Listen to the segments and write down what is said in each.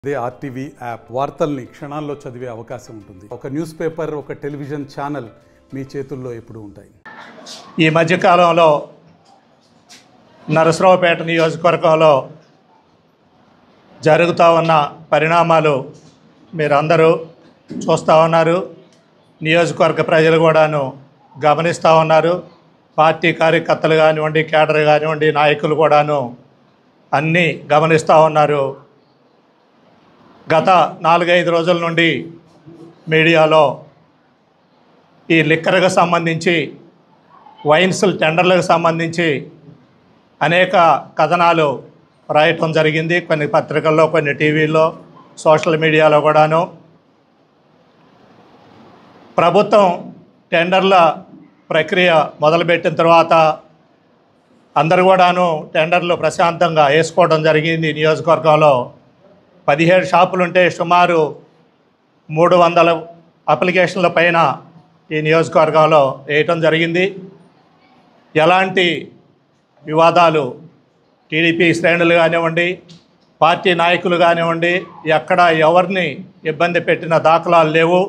అదే RTV app వార్తల్ని క్షణాల్లో చదివే అవకాశం ఉంటుంది ఒక న్యూస్ పేపర్ ఒక టెలివిజన్ ఛానల్ మీ చేతుల్లో ఎప్పుడూ ఉంటాయి ఈ మధ్యకాలంలో నరసరావుపేట నియోజకవర్గంలో జరుగుతూ ఉన్న పరిణామాలు మీరందరూ చూస్తూ ఉన్నారు నియోజకవర్గ ప్రజలు కూడాను గమనిస్తూ ఉన్నారు పార్టీ కార్యకర్తలు కానివ్వండి కేడర్ కానివ్వండి నాయకులు కూడాను అన్నీ గమనిస్తూ ఉన్నారు గత నాలుగైదు రోజుల నుండి మీడియాలో ఈ లిక్కర్కి సంబంధించి వైన్స్ టెండర్లకు సంబంధించి అనేక కథనాలు రాయటం జరిగింది కొన్ని పత్రికల్లో కొన్ని టీవీల్లో సోషల్ మీడియాలో కూడాను ప్రభుత్వం టెండర్ల ప్రక్రియ మొదలుపెట్టిన తర్వాత అందరు కూడాను టెండర్లు ప్రశాంతంగా వేసుకోవడం జరిగింది ఈ నియోజకవర్గంలో పదిహేడు షాపులు ఉంటే సుమారు మూడు వందల అప్లికేషన్ల పైన ఈ నియోజకవర్గంలో వేయటం జరిగింది ఎలాంటి వివాదాలు టీడీపీ శ్రేణులు కానివ్వండి పార్టీ నాయకులు కానివ్వండి ఎక్కడ ఎవరిని ఇబ్బంది పెట్టిన దాఖలాలు లేవు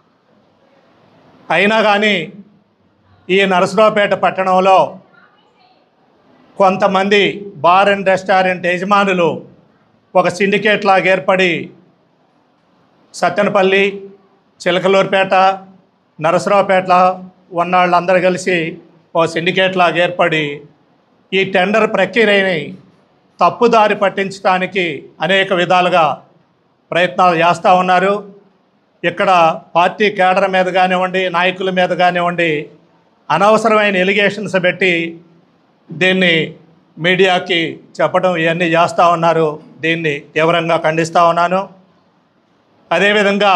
అయినా కానీ ఈ నరసరావుపేట పట్టణంలో కొంతమంది బార్ అండ్ రెస్టారెంట్ యజమానులు ఒక సిండికేట్ లాగా ఏర్పడి సత్తెనపల్లి చిలకలూరుపేట నరసరావుపేట ఉన్నవాళ్ళందరూ కలిసి ఓ సిండికేట్ లాగా ఏర్పడి ఈ టెండర్ ప్రక్రియని తప్పుదారి పట్టించడానికి అనేక విధాలుగా ప్రయత్నాలు చేస్తూ ఉన్నారు ఇక్కడ పార్టీ కేడర్ మీద కానివ్వండి నాయకుల మీద కానివ్వండి అనవసరమైన ఎలిగేషన్స్ పెట్టి దీన్ని మీడియాకి చెప్పడం ఇవన్నీ చేస్తూ ఉన్నారు దీన్ని తీవ్రంగా ఖండిస్తూ ఉన్నాను అదేవిధంగా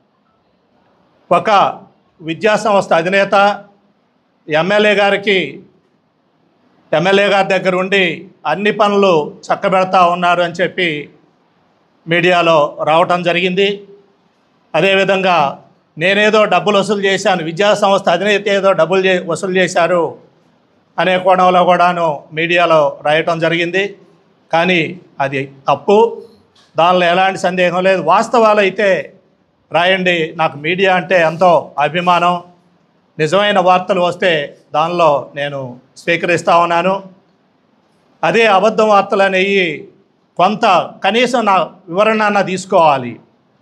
ఒక విద్యా సంస్థ అధినేత ఎమ్మెల్యే గారికి ఎమ్మెల్యే గారి దగ్గర ఉండి అన్ని పనులు చక్కబెడతా ఉన్నారు అని చెప్పి మీడియాలో రావటం జరిగింది అదేవిధంగా నేనేదో డబ్బులు వసూలు చేశాను విద్యా సంస్థ అధినేత ఏదో డబ్బులు చే వసూలు చేశారు అనే కోణంలో కూడాను మీడియాలో రాయటం జరిగింది కానీ అది తప్పు దానిలో ఎలాంటి సందేహం లేదు వాస్తవాలు అయితే రాయండి నాకు మీడియా అంటే ఎంతో అభిమానం నిజమైన వార్తలు వస్తే దానిలో నేను స్వీకరిస్తూ ఉన్నాను అదే అబద్ధం వార్తలు అనేవి కొంత కనీసం నా వివరణ అన్న తీసుకోవాలి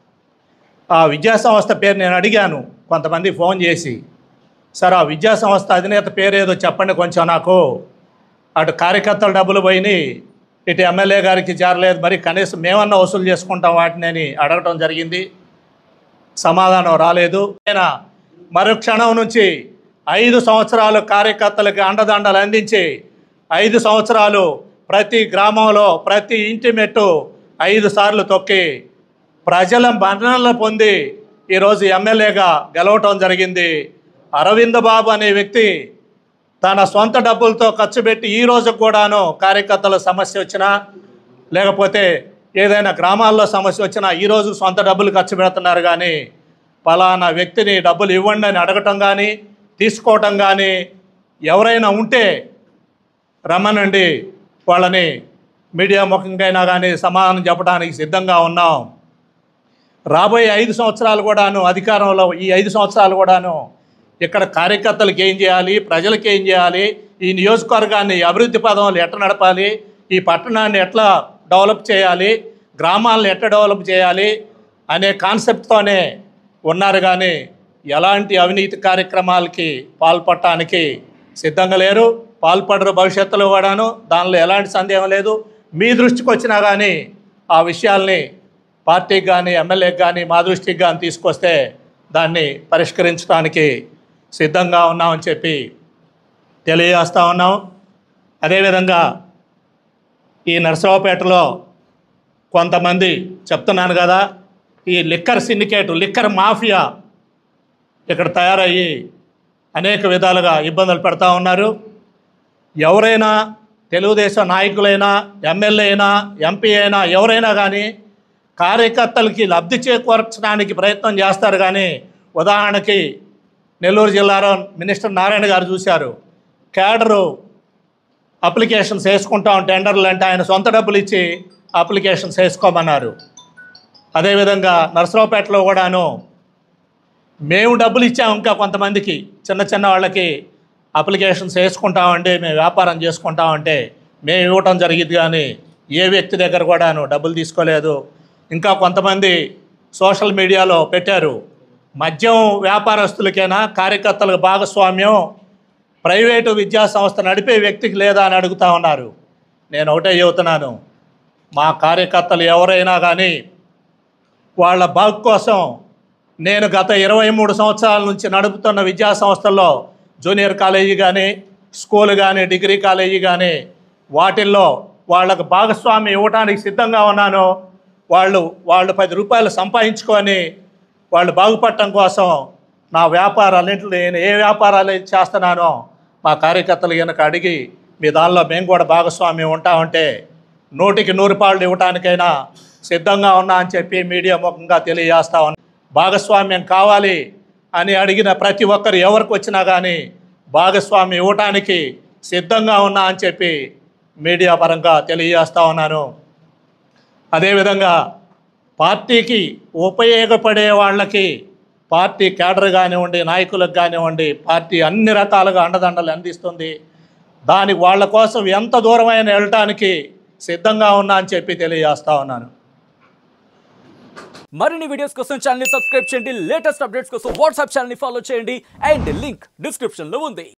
ఆ విద్యా సంస్థ పేరు నేను అడిగాను కొంతమంది ఫోన్ చేసి సార్ ఆ విద్యా సంస్థ అధినేత పేరు ఏదో చెప్పండి కొంచెం నాకు అటు కార్యకర్తల డబ్బులు పోయినాయి ఇటు ఎమ్మెల్యే గారికి చేరలేదు మరి కనీసం మేమన్నా వసూలు చేసుకుంటాం వాటిని అని అడగటం జరిగింది సమాధానం రాలేదు ఆయన మరుక్షణం నుంచి ఐదు సంవత్సరాలు కార్యకర్తలకు అండదండలు అందించి ఐదు సంవత్సరాలు ప్రతి గ్రామంలో ప్రతి ఇంటి మెట్టు ఐదు సార్లు తొక్కి ప్రజల మన్ననలు పొంది ఈరోజు ఎమ్మెల్యేగా గెలవటం జరిగింది అరవింద్ బాబు అనే వ్యక్తి తన సొంత డబ్బులతో ఖర్చు పెట్టి ఈ రోజు కూడాను కార్యకర్తల సమస్య వచ్చినా లేకపోతే ఏదైనా గ్రామాల్లో సమస్య వచ్చినా ఈరోజు సొంత డబ్బులు ఖర్చు పెడుతున్నారు కానీ పలానా వ్యక్తిని డబ్బులు ఇవ్వండి అని అడగటం కానీ తీసుకోవటం కానీ ఎవరైనా ఉంటే రమ్మనండి వాళ్ళని మీడియా ముఖంగా కానీ సమాధానం చెప్పడానికి సిద్ధంగా ఉన్నాం రాబోయే ఐదు సంవత్సరాలు కూడాను అధికారంలో ఈ ఐదు సంవత్సరాలు కూడాను ఇక్కడ కార్యకర్తలకు ఏం చేయాలి ప్రజలకు ఏం చేయాలి ఈ నియోజకవర్గాన్ని అభివృద్ధి పదంలో ఎట్లా నడపాలి ఈ పట్టణాన్ని ఎట్లా డెవలప్ చేయాలి గ్రామాలను ఎట్లా డెవలప్ చేయాలి అనే కాన్సెప్ట్తోనే ఉన్నారు కానీ ఎలాంటి అవినీతి కార్యక్రమాలకి పాల్పడటానికి సిద్ధంగా లేరు పాల్పడరు భవిష్యత్తులో కూడాను దానిలో ఎలాంటి సందేహం లేదు మీ దృష్టికి వచ్చినా కానీ ఆ విషయాల్ని పార్టీకి కానీ ఎమ్మెల్యేకి కానీ మా దృష్టికి కానీ తీసుకొస్తే దాన్ని పరిష్కరించడానికి సిద్ధంగా ఉన్నామని చెప్పి తెలియజేస్తూ ఉన్నాం అదేవిధంగా ఈ నరసరావుపేటలో కొంతమంది చెప్తున్నాను కదా ఈ లిక్కర్ సిండికేట్ లిక్కర్ మాఫియా ఇక్కడ తయారయ్యి అనేక విధాలుగా ఇబ్బందులు పెడతా ఉన్నారు ఎవరైనా తెలుగుదేశం నాయకులైనా ఎమ్మెల్యే అయినా ఎంపీ అయినా ఎవరైనా కానీ కార్యకర్తలకి లబ్ధి చేకూర్చడానికి ప్రయత్నం చేస్తారు కానీ ఉదాహరణకి నెల్లూరు జిల్లాలో మినిస్టర్ నారాయణ గారు చూశారు కేడరు అప్లికేషన్స్ వేసుకుంటాం టెండర్లు అంటే ఆయన సొంత డబ్బులు ఇచ్చి అప్లికేషన్స్ వేసుకోమన్నారు అదేవిధంగా నరసరావుపేటలో కూడాను మేము డబ్బులు ఇచ్చాము ఇంకా కొంతమందికి చిన్న చిన్న వాళ్ళకి అప్లికేషన్స్ వేసుకుంటామంటే మేము వ్యాపారం చేసుకుంటామంటే మేము ఇవ్వటం జరిగింది కానీ ఏ వ్యక్తి దగ్గర కూడాను డబ్బులు తీసుకోలేదు ఇంకా కొంతమంది సోషల్ మీడియాలో పెట్టారు మద్యం వ్యాపారస్తులకైనా కార్యకర్తలకు భాగస్వామ్యం ప్రైవేటు విద్యా సంస్థ నడిపే వ్యక్తికి లేదా అని అడుగుతా ఉన్నారు నేను ఒకటే చెబుతున్నాను మా కార్యకర్తలు ఎవరైనా కానీ వాళ్ళ బాగు కోసం నేను గత ఇరవై మూడు సంవత్సరాల నుంచి నడుపుతున్న విద్యా సంస్థల్లో జూనియర్ కాలేజీ కానీ స్కూల్ కానీ డిగ్రీ కాలేజీ కానీ వాటిల్లో వాళ్ళకు భాగస్వామి ఇవ్వడానికి సిద్ధంగా ఉన్నాను వాళ్ళు వాళ్ళు పది రూపాయలు సంపాదించుకొని వాళ్ళు బాగుపడటం కోసం నా వ్యాపారాలన్నింటిలో నేను ఏ వ్యాపారాలు అయితే చేస్తున్నానో మా కార్యకర్తలు కనుక అడిగి మీ దానిలో మేము కూడా భాగస్వామ్యం ఉంటామంటే నూటికి నూరు పాళ్ళు ఇవ్వటానికైనా సిద్ధంగా ఉన్నా అని చెప్పి మీడియా ముఖంగా తెలియజేస్తా ఉన్నా భాగస్వామ్యం కావాలి అని అడిగిన ప్రతి ఒక్కరు ఎవరికి వచ్చినా కానీ భాగస్వామ్యం ఇవ్వటానికి సిద్ధంగా ఉన్నా అని చెప్పి మీడియా పరంగా తెలియజేస్తా ఉన్నాను అదేవిధంగా పార్టీకి ఉపయోగపడే వాళ్ళకి పార్టీ కేడర్ కానివ్వండి నాయకులకు కానివ్వండి పార్టీ అన్ని రకాలుగా అండదండలు అందిస్తుంది దానికి వాళ్ళ కోసం ఎంత దూరమైన వెళ్ళటానికి సిద్ధంగా ఉన్నా అని చెప్పి తెలియజేస్తా ఉన్నాను మరిన్ని వీడియోస్ కోసం ఛానల్ సబ్స్క్రైబ్ చేయండి లేటెస్ట్ అప్డేట్స్ కోసం వాట్సాప్ ఛానల్ ఫాలో చేయండి అండ్ లింక్ డిస్క్రిప్షన్ లో ఉంది